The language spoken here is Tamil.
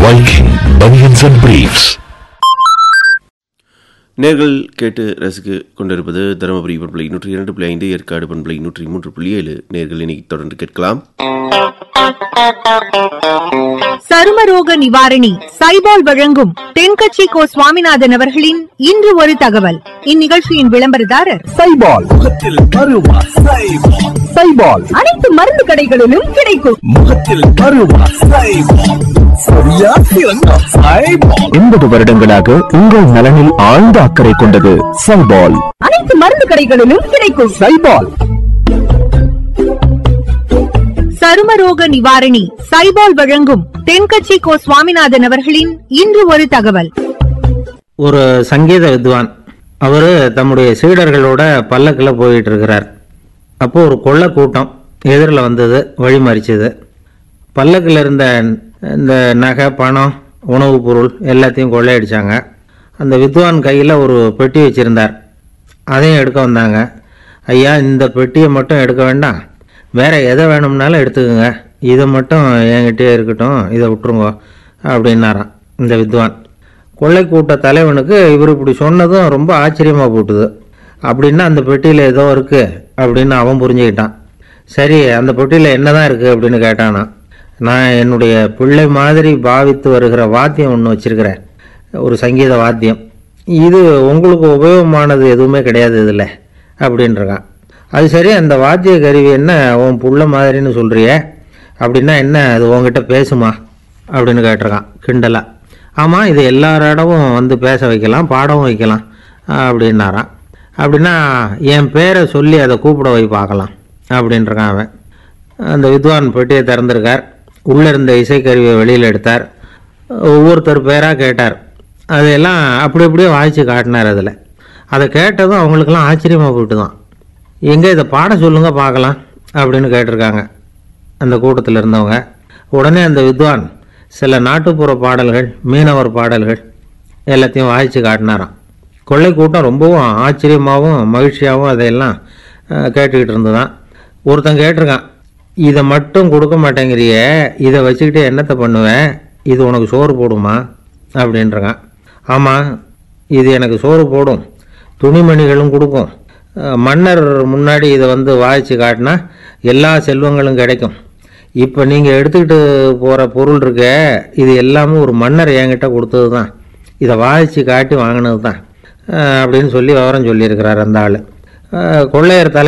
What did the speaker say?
Viking Bunions and Briefs. நேர்கள் கேட்டு ரசிக்க கொண்டிருப்பது தருமபுரி பண்பலை நூற்றி இரண்டு புள்ளி ஐந்து ஏற்காடு பண்பலை நூற்றி மூன்று புள்ளி ஏழு நேர்கள் இன்னைக்கு தொடர்ந்து கேட்கலாம் சருமரோக நிவாரணி சைபால் வழங்கும் தென்கட்சி கோ சுவாமிநாதன் அவர்களின் இன்று ஒரு தகவல் இந்நிகழ்ச்சியின் விளம்பரதாரர் சைபால் முகத்தில் பருவா சைபால் சைபால் அனைத்து மருந்து கடைகளிலும் கிடைக்கும் முகத்தில் பருவா சைபால் சரியா சிறந்த சைபால் எண்பது வருடங்களாக உங்கள் நலனில் ஆழ்ந்த அக்கறை கொண்டது சைபால் அனைத்து மருந்து கடைகளிலும் கிடைக்கும் சைபால் சருமரோக நிவாரணி சைபால் வழங்கும் தென்கட்சி கோ சுவாமிநாதன் அவர்களின் இன்று ஒரு தகவல் ஒரு சங்கீத வித்வான் அவர் தம்முடைய சீடர்களோட பல்லக்கில் போயிட்டு இருக்கிறார் அப்போ ஒரு கொள்ளை கூட்டம் எதிரில் வந்தது வழிமறிச்சது பல்லக்கில் இருந்த இந்த நகை பணம் உணவுப் பொருள் எல்லாத்தையும் கொள்ளையடிச்சாங்க அந்த வித்வான் கையில் ஒரு பெட்டி வச்சுருந்தார் அதையும் எடுக்க வந்தாங்க ஐயா இந்த பெட்டியை மட்டும் எடுக்க வேண்டாம் வேற எதை வேணும்னாலும் எடுத்துக்கோங்க இதை மட்டும் என்கிட்டயே இருக்கட்டும் இதை விட்டுருங்க அப்படின்னாராம் இந்த வித்வான் கொள்ளை கூட்ட தலைவனுக்கு இவர் இப்படி சொன்னதும் ரொம்ப ஆச்சரியமாக போட்டுது அப்படின்னா அந்த பெட்டியில் ஏதோ இருக்குது அப்படின்னு அவன் புரிஞ்சுக்கிட்டான் சரி அந்த பெட்டியில் என்னதான் இருக்குது அப்படின்னு கேட்டானா நான் என்னுடைய பிள்ளை மாதிரி பாவித்து வருகிற வாத்தியம் ஒன்று வச்சிருக்கிறேன் ஒரு சங்கீத வாத்தியம் இது உங்களுக்கு உபயோகமானது எதுவுமே கிடையாது இதில் அப்படின்றான் அது சரி அந்த வாத்திய கருவி என்ன உன் புள்ள மாதிரின்னு சொல்கிறியே அப்படின்னா என்ன அது உன்கிட்ட பேசுமா அப்படின்னு கேட்டிருக்கான் கிண்டலா ஆமாம் இது எல்லாரோடவும் வந்து பேச வைக்கலாம் பாடவும் வைக்கலாம் அப்படின்னாரான் அப்படின்னா என் பேரை சொல்லி அதை கூப்பிட வை பார்க்கலாம் அப்படின்றான் அவன் அந்த வித்வான் பெட்டியை திறந்திருக்கார் உள்ளே இருந்த இசைக்கருவியை வெளியில் எடுத்தார் ஒவ்வொருத்தர் பேராக கேட்டார் அதையெல்லாம் அப்படி அப்படியே வாய்ச்சி காட்டினார் அதில் அதை கேட்டதும் அவங்களுக்கெல்லாம் ஆச்சரியமாக போயிட்டு தான் எங்கே இதை பாட சொல்லுங்க பார்க்கலாம் அப்படின்னு கேட்டிருக்காங்க அந்த கூட்டத்தில் இருந்தவங்க உடனே அந்த வித்வான் சில நாட்டுப்புற பாடல்கள் மீனவர் பாடல்கள் எல்லாத்தையும் வாய்ச்சி காட்டினாராம் கொள்ளை கூட்டம் ரொம்பவும் ஆச்சரியமாகவும் மகிழ்ச்சியாகவும் அதையெல்லாம் அஹ், கேட்டுக்கிட்டு இருந்ததான் ஒருத்தன் கேட்டிருக்கான் இதை மட்டும் கொடுக்க மாட்டேங்கிறியே இதை வச்சுக்கிட்டு என்னத்தை பண்ணுவேன் இது உனக்கு சோறு போடுமா அப்படின்றான் ஆமாம் இது எனக்கு சோறு போடும் துணிமணிகளும் கொடுக்கும் அஹ், மன்னர் முன்னாடி இதை வந்து வாய்ச்சி காட்டினா எல்லா செல்வங்களும் கிடைக்கும் இப்போ நீங்கள் எடுத்துக்கிட்டு போகிற பொருள் இருக்க இது எல்லாமே ஒரு மன்னர் என்கிட்ட கொடுத்தது தான் இதை வாய்ச்சி காட்டி வாங்கினது தான் அப்படின்னு சொல்லி விவரம் சொல்லியிருக்கிறார் அந்த ஆள் கொள்ளையர் தலை